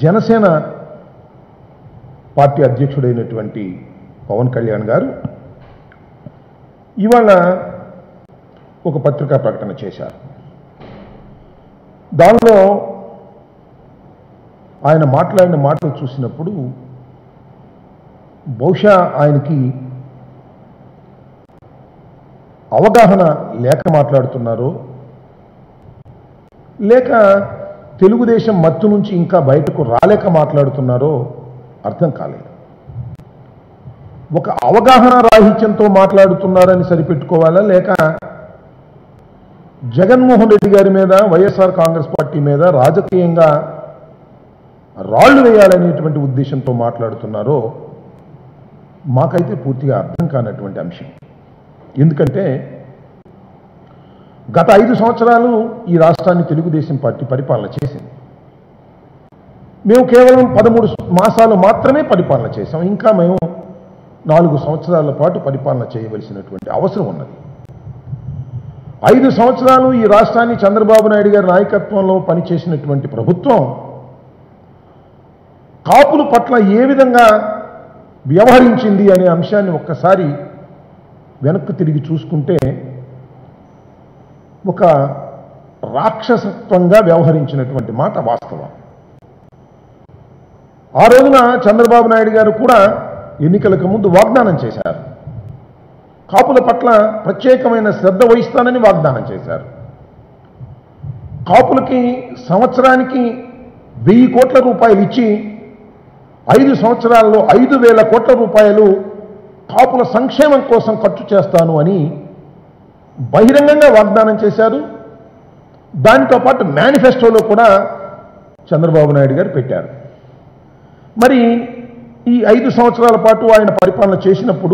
Janasena party అధ్యక్షుడైనటువంటి పవన్ కళ్యాణ్ గారు ఇవాళ ఒక పత్రికా ప్రకటన చేశారు దానిలో ఆయన మాట్లాడిన మాటలు చూసినప్పుడు బహుశా ఆయనకి అవగాహన లేక మాట్లాడుతున్నారో లేక తెలుగుదేశం మత్తు నుంచి ఇంకా బయటకు రాలేక మాట్లాడుతున్నారో అర్థం కాలేదు ఒక అవగాహన రాహిత్యంతో మాట్లాడుతున్నారని సరిపెట్టుకోవాలా లేక జగన్మోహన్ రెడ్డి గారి మీద వైఎస్ఆర్ కాంగ్రెస్ పార్టీ మీద రాజకీయంగా రాళ్లు వేయాలనేటువంటి ఉద్దేశంతో మాట్లాడుతున్నారో మాకైతే పూర్తిగా అర్థం కానటువంటి అంశం ఎందుకంటే గత ఐదు సంవత్సరాలు ఈ రాష్ట్రాన్ని తెలుగుదేశం పార్టీ పరిపాలన చేసింది మేము కేవలం పదమూడు మాసాలు మాత్రమే పరిపాలన చేశాం ఇంకా మేము నాలుగు సంవత్సరాల పాటు పరిపాలన చేయవలసినటువంటి అవసరం ఉన్నది ఐదు సంవత్సరాలు ఈ రాష్ట్రాన్ని చంద్రబాబు నాయుడు గారి నాయకత్వంలో పనిచేసినటువంటి ప్రభుత్వం కాపుల పట్ల ఏ విధంగా వ్యవహరించింది అనే అంశాన్ని ఒక్కసారి వెనక్కి తిరిగి చూసుకుంటే ఒక రాక్షసత్వంగా వ్యవహరించినటువంటి మాట వాస్తవం ఆ రోజున చంద్రబాబు నాయుడు గారు కూడా ఎన్నికలకు ముందు వాగ్దానం చేశారు కాపుల పట్ల ప్రత్యేకమైన శ్రద్ధ వహిస్తానని వాగ్దానం చేశారు కాపులకి సంవత్సరానికి వెయ్యి కోట్ల రూపాయలు ఇచ్చి ఐదు సంవత్సరాల్లో ఐదు వేల కోట్ల రూపాయలు కాపుల సంక్షేమం కోసం ఖర్చు చేస్తాను అని బహిరంగంగా వాగ్దానం చేశారు దానితో పాటు మేనిఫెస్టోలో కూడా చంద్రబాబు నాయుడు గారు పెట్టారు మరి ఈ ఐదు సంవత్సరాల పాటు ఆయన పరిపాలన చేసినప్పుడు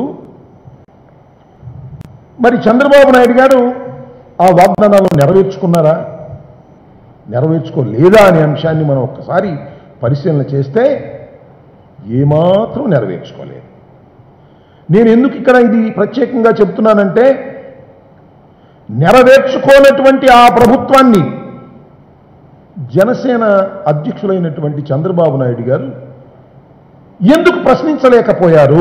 మరి చంద్రబాబు నాయుడు గారు ఆ వాగ్దానాలు నెరవేర్చుకున్నారా నెరవేర్చుకోలేదా అనే అంశాన్ని మనం ఒక్కసారి పరిశీలన చేస్తే ఏమాత్రం నెరవేర్చుకోలేదు నేను ఎందుకు ఇక్కడ ఇది ప్రత్యేకంగా చెప్తున్నానంటే నెరవేర్చుకోనటువంటి ఆ ప్రభుత్వాన్ని జనసేన అధ్యక్షులైనటువంటి చంద్రబాబు నాయుడు గారు ఎందుకు ప్రశ్నించలేకపోయారు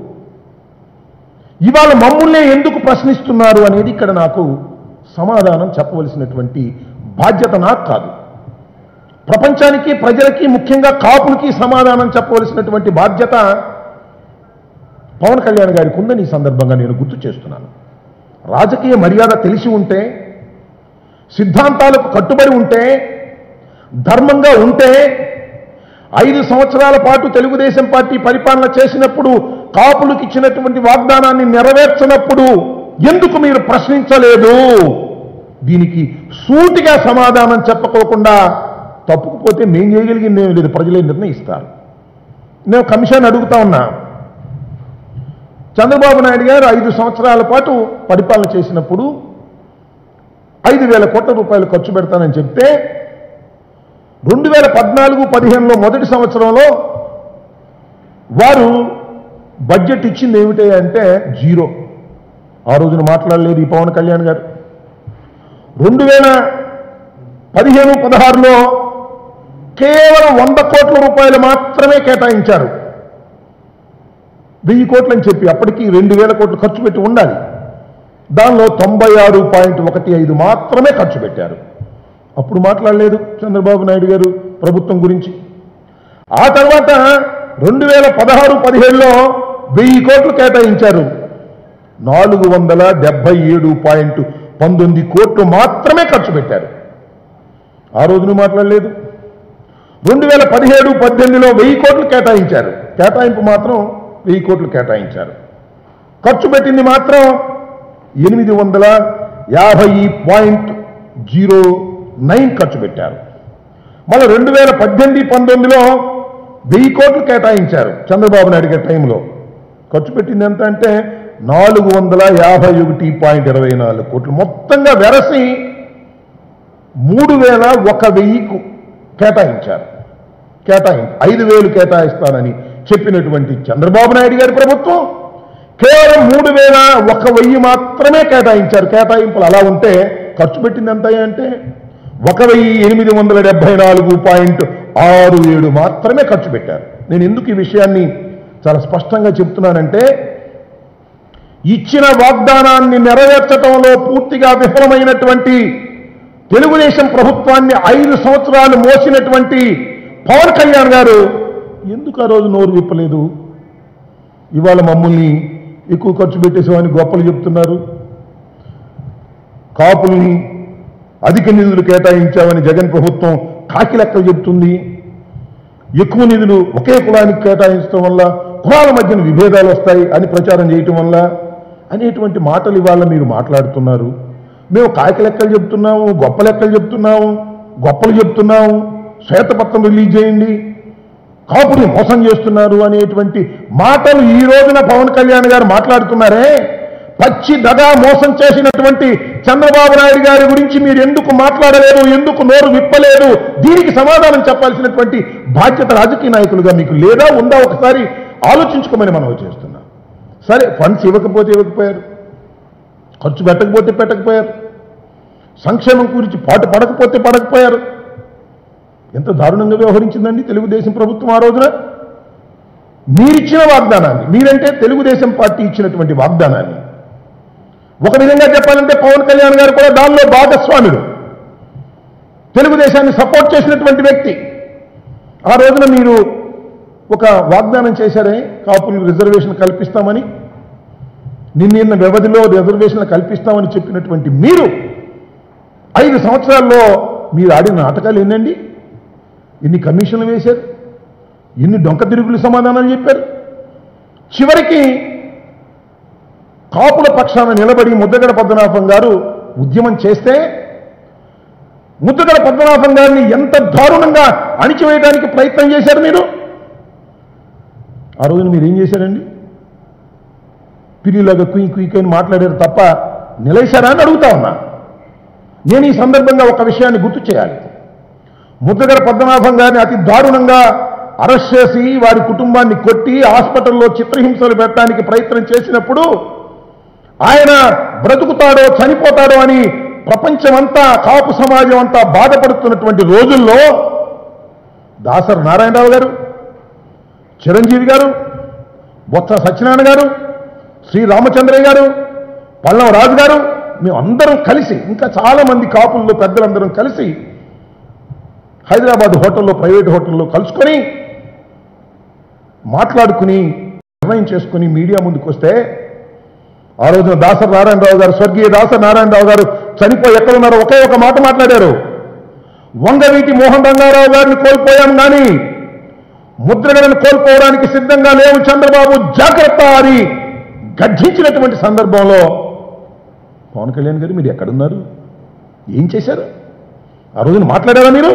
ఇవాళ మమ్ముల్నే ఎందుకు ప్రశ్నిస్తున్నారు అనేది ఇక్కడ నాకు సమాధానం చెప్పవలసినటువంటి బాధ్యత నాకు కాదు ప్రపంచానికి ప్రజలకి ముఖ్యంగా కాపులకి సమాధానం చెప్పవలసినటువంటి బాధ్యత పవన్ కళ్యాణ్ గారికి ఉందని ఈ సందర్భంగా నేను గుర్తు చేస్తున్నాను రాజకీయ మర్యాద తెలిసి ఉంటే సిద్ధాంతాలకు కట్టుబడి ఉంటే ధర్మంగా ఉంటే ఐదు సంవత్సరాల పాటు తెలుగుదేశం పార్టీ పరిపాలన చేసినప్పుడు కాపులకు ఇచ్చినటువంటి వాగ్దానాన్ని నెరవేర్చినప్పుడు ఎందుకు మీరు ప్రశ్నించలేదు దీనికి సూటిగా సమాధానం చెప్పకోకుండా తప్పుకుపోతే మేం చేయగలిగింది ఏమీ లేదు ప్రజలే నిర్ణయిస్తారు నేను కమిషన్ అడుగుతా ఉన్నా చంద్రబాబు నాయుడు గారు ఐదు సంవత్సరాల పాటు పరిపాలన చేసినప్పుడు ఐదు వేల కోట్ల రూపాయలు ఖర్చు పెడతానని చెప్తే రెండు వేల పద్నాలుగు పదిహేనులో మొదటి సంవత్సరంలో వారు బడ్జెట్ ఇచ్చింది ఏమిటి అంటే జీరో ఆ రోజున మాట్లాడలేదు ఈ పవన్ కళ్యాణ్ గారు రెండు వేల పదిహేను పదహారులో కేవలం వంద కోట్ల రూపాయలు మాత్రమే కేటాయించారు వెయ్యి కోట్లు అని చెప్పి అప్పటికి రెండు వేల కోట్లు ఖర్చు పెట్టి ఉండాలి దానిలో తొంభై ఆరు పాయింట్ ఒకటి ఐదు మాత్రమే ఖర్చు పెట్టారు అప్పుడు మాట్లాడలేదు చంద్రబాబు నాయుడు గారు ప్రభుత్వం గురించి ఆ తర్వాత రెండు వేల పదహారు పదిహేడులో వెయ్యి కోట్లు కేటాయించారు నాలుగు వందల డెబ్బై ఏడు పాయింట్ పంతొమ్మిది కోట్లు మాత్రమే ఖర్చు పెట్టారు ఆ రోజున మాట్లాడలేదు రెండు వేల పదిహేడు పద్దెనిమిదిలో వెయ్యి కోట్లు కేటాయించారు కేటాయింపు మాత్రం వెయ్యి కోట్లు కేటాయించారు ఖర్చు పెట్టింది మాత్రం ఎనిమిది వందల యాభై పాయింట్ జీరో నైన్ ఖర్చు పెట్టారు మళ్ళీ రెండు వేల పద్దెనిమిది పంతొమ్మిదిలో వెయ్యి కోట్లు కేటాయించారు చంద్రబాబు నాయుడు గారి టైంలో ఖర్చు పెట్టింది ఎంత అంటే నాలుగు వందల యాభై ఒకటి పాయింట్ ఇరవై నాలుగు కోట్లు మొత్తంగా వెరసి మూడు వేల ఒక వెయ్యికు కేటాయించారు కేటాయింపు ఐదు వేలు కేటాయిస్తానని చెప్పినటువంటి చంద్రబాబు నాయుడు గారి ప్రభుత్వం కేవలం మూడు వేల ఒక వెయ్యి మాత్రమే కేటాయించారు కేటాయింపులు అలా ఉంటే ఖర్చు పెట్టింది ఎంత అంటే ఒక వెయ్యి ఎనిమిది వందల డెబ్బై నాలుగు పాయింట్ ఆరు ఏడు మాత్రమే ఖర్చు పెట్టారు నేను ఎందుకు ఈ విషయాన్ని చాలా స్పష్టంగా చెప్తున్నానంటే ఇచ్చిన వాగ్దానాన్ని నెరవేర్చడంలో పూర్తిగా విఫలమైనటువంటి తెలుగుదేశం ప్రభుత్వాన్ని ఐదు సంవత్సరాలు మోసినటువంటి పవన్ కళ్యాణ్ గారు ఎందుకు ఆ రోజు నోరు విప్పలేదు ఇవాళ మమ్మల్ని ఎక్కువ ఖర్చు పెట్టేసామని గొప్పలు చెప్తున్నారు కాపుల్ని అధిక నిధులు కేటాయించామని జగన్ ప్రభుత్వం కాకి లెక్కలు చెప్తుంది ఎక్కువ నిధులు ఒకే కులానికి కేటాయించడం వల్ల కులాల మధ్యన విభేదాలు వస్తాయి అని ప్రచారం చేయటం వల్ల అనేటువంటి మాటలు ఇవాళ మీరు మాట్లాడుతున్నారు మేము కాకి లెక్కలు చెప్తున్నాము గొప్ప లెక్కలు చెప్తున్నాము గొప్పలు చెప్తున్నాము శ్వేతపత్రం రిలీజ్ చేయండి కాపుని మోసం చేస్తున్నారు అనేటువంటి మాటలు ఈ రోజున పవన్ కళ్యాణ్ గారు మాట్లాడుతున్నారే పచ్చి దగా మోసం చేసినటువంటి చంద్రబాబు నాయుడు గారి గురించి మీరు ఎందుకు మాట్లాడలేదు ఎందుకు నోరు విప్పలేదు దీనికి సమాధానం చెప్పాల్సినటువంటి బాధ్యత రాజకీయ నాయకులుగా మీకు లేదా ఉందా ఒకసారి ఆలోచించుకోమని మనం చేస్తున్నాం సరే ఫండ్స్ ఇవ్వకపోతే ఇవ్వకపోయారు ఖర్చు పెట్టకపోతే పెట్టకపోయారు సంక్షేమం గురించి పాటు పడకపోతే పడకపోయారు ఎంత దారుణంగా వ్యవహరించిందండి తెలుగుదేశం ప్రభుత్వం ఆ రోజున మీరిచ్చిన వాగ్దానాన్ని మీరంటే తెలుగుదేశం పార్టీ ఇచ్చినటువంటి వాగ్దానాన్ని ఒక విధంగా చెప్పాలంటే పవన్ కళ్యాణ్ గారు కూడా దానిలో భాగస్వాముడు తెలుగుదేశాన్ని సపోర్ట్ చేసినటువంటి వ్యక్తి ఆ రోజున మీరు ఒక వాగ్దానం చేశారే కాపులకు రిజర్వేషన్ కల్పిస్తామని నిన్న వ్యవధిలో రిజర్వేషన్లు కల్పిస్తామని చెప్పినటువంటి మీరు ఐదు సంవత్సరాల్లో మీరు ఆడిన నాటకాలు ఎన్నండి ఎన్ని కమిషన్లు వేశారు ఎన్ని డొంక తిరుగులు సమాధానాలు చెప్పారు చివరికి కాపుల పక్షాన నిలబడి ముద్దగడ పద్మనాభం గారు ఉద్యమం చేస్తే ముద్దగడ పద్మనాభం గారిని ఎంత దారుణంగా అణిచివేయడానికి ప్రయత్నం చేశారు మీరు ఆ రోజున మీరు ఏం చేశారండి పిల్లిలాగా కుయి కుయికి అని మాట్లాడారు తప్ప నిలేశారా అని అడుగుతా ఉన్నా నేను ఈ సందర్భంగా ఒక విషయాన్ని గుర్తు చేయాలి ముద్దగడ పద్మనాభం గారిని అతి దారుణంగా అరెస్ట్ చేసి వారి కుటుంబాన్ని కొట్టి హాస్పిటల్లో చిత్రహింసలు పెట్టడానికి ప్రయత్నం చేసినప్పుడు ఆయన బ్రతుకుతాడో చనిపోతాడో అని ప్రపంచమంతా కాపు సమాజం అంతా బాధపడుతున్నటువంటి రోజుల్లో దాసరి నారాయణరావు గారు చిరంజీవి గారు బొత్స సత్యనారాయణ గారు శ్రీ రామచంద్రయ్య గారు పల్లం రాజు గారు మేము అందరం కలిసి ఇంకా చాలా మంది కాపుల్లో పెద్దలందరం కలిసి హైదరాబాద్ హోటల్లో ప్రైవేట్ హోటల్లో కలుసుకొని మాట్లాడుకుని నిర్ణయం చేసుకుని మీడియా ముందుకు వస్తే ఆ రోజున దాసరి నారాయణరావు గారు స్వర్గీయ దాసరి నారాయణరావు గారు చనిపోయి ఎక్కడున్నారో ఒకే ఒక మాట మాట్లాడారు వంగవీటి మోహన్ రంగారావు గారిని కోల్పోయాం కానీ ముద్రగడను కోల్పోవడానికి సిద్ధంగా లేవు చంద్రబాబు జాగ్రత్త అని గర్జించినటువంటి సందర్భంలో పవన్ కళ్యాణ్ గారు మీరు ఎక్కడున్నారు ఏం చేశారు ఆ రోజున మాట్లాడారా మీరు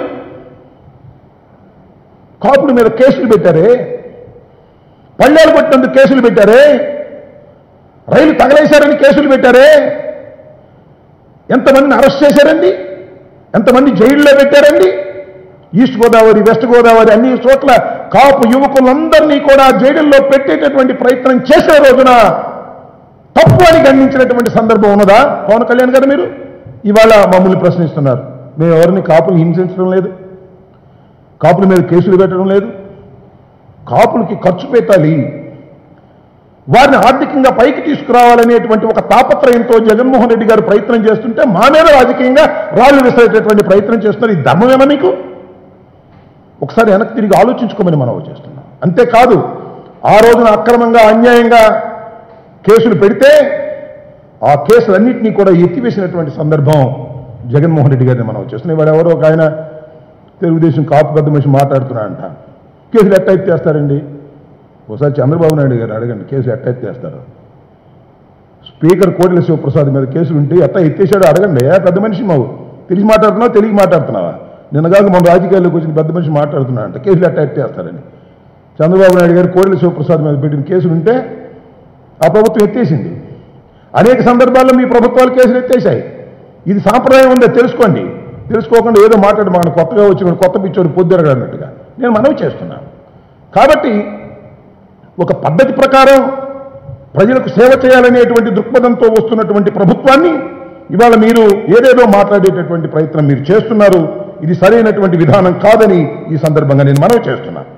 కాపుడు మీద కేసులు పెట్టారే పళ్ళేలు కొట్టినందుకు కేసులు పెట్టారే రైలు తగలేశారని కేసులు పెట్టారే ఎంతమందిని అరెస్ట్ చేశారండి ఎంతమంది జైల్లో పెట్టారండి ఈస్ట్ గోదావరి వెస్ట్ గోదావరి అన్ని చోట్ల కాపు యువకులందరినీ కూడా జైలుల్లో పెట్టేటటువంటి ప్రయత్నం చేసే రోజున తప్పు అని గణించినటువంటి సందర్భం ఉన్నదా పవన్ కళ్యాణ్ గారు మీరు ఇవాళ మమ్మల్ని ప్రశ్నిస్తున్నారు మేము ఎవరిని కాపులు హింసించడం లేదు కాపుల మీద కేసులు పెట్టడం లేదు కాపులకి ఖర్చు పెట్టాలి వారిని ఆర్థికంగా పైకి తీసుకురావాలనేటువంటి ఒక తాపత్రయంతో జగన్మోహన్ రెడ్డి గారు ప్రయత్నం చేస్తుంటే మా మీద రాజకీయంగా రాళ్లు విసిరేటటువంటి ప్రయత్నం చేస్తున్నారు ఈ ధర్మమేనా మీకు ఒకసారి వెనక్కి తిరిగి ఆలోచించుకోమని మనం చేస్తున్నాం అంతేకాదు ఆ రోజున అక్రమంగా అన్యాయంగా కేసులు పెడితే ఆ కేసులన్నింటినీ కూడా ఎత్తివేసినటువంటి సందర్భం జగన్మోహన్ రెడ్డి గారిని మనం చేస్తున్నాం ఇవాడు ఎవరో ఒక ఆయన తెలుగుదేశం కాపు పెద్ద మనిషి మాట్లాడుతున్నారంట కేసులు ఎట్ట ఎత్తేస్తారండి ఒకసారి చంద్రబాబు నాయుడు గారు అడగండి కేసు ఎట్ట ఎత్తేస్తారు స్పీకర్ కోటల శివప్రసాద్ మీద కేసులు ఉంటే ఎట్ట ఎత్తేసాడో అడగండి ఏ పెద్ద మనిషి మావు తెలిసి మాట్లాడుతున్నావా తెలియ మాట్లాడుతున్నావా నిన్నగాక మన రాజకీయాల్లోకి వచ్చిన పెద్ద మనిషి మాట్లాడుతున్నా అంటే కేసులు ఎట్ట ఎత్తేస్తారని చంద్రబాబు నాయుడు గారు కోడెల శివప్రసాద్ మీద పెట్టిన కేసులు ఉంటే ఆ ప్రభుత్వం ఎత్తేసింది అనేక సందర్భాల్లో మీ ప్రభుత్వాలు కేసులు ఎత్తేసాయి ఇది సాంప్రదాయం ఉందో తెలుసుకోండి తెలుసుకోకుండా ఏదో మాట్లాడి మన కొత్తగా వచ్చి కొత్త పిచ్చోడు పొద్దురగా అన్నట్టుగా నేను మనవి చేస్తున్నాను కాబట్టి ఒక పద్ధతి ప్రకారం ప్రజలకు సేవ చేయాలనేటువంటి దృక్పథంతో వస్తున్నటువంటి ప్రభుత్వాన్ని ఇవాళ మీరు ఏదేదో మాట్లాడేటటువంటి ప్రయత్నం మీరు చేస్తున్నారు ఇది సరైనటువంటి విధానం కాదని ఈ సందర్భంగా నేను మనవి చేస్తున్నాను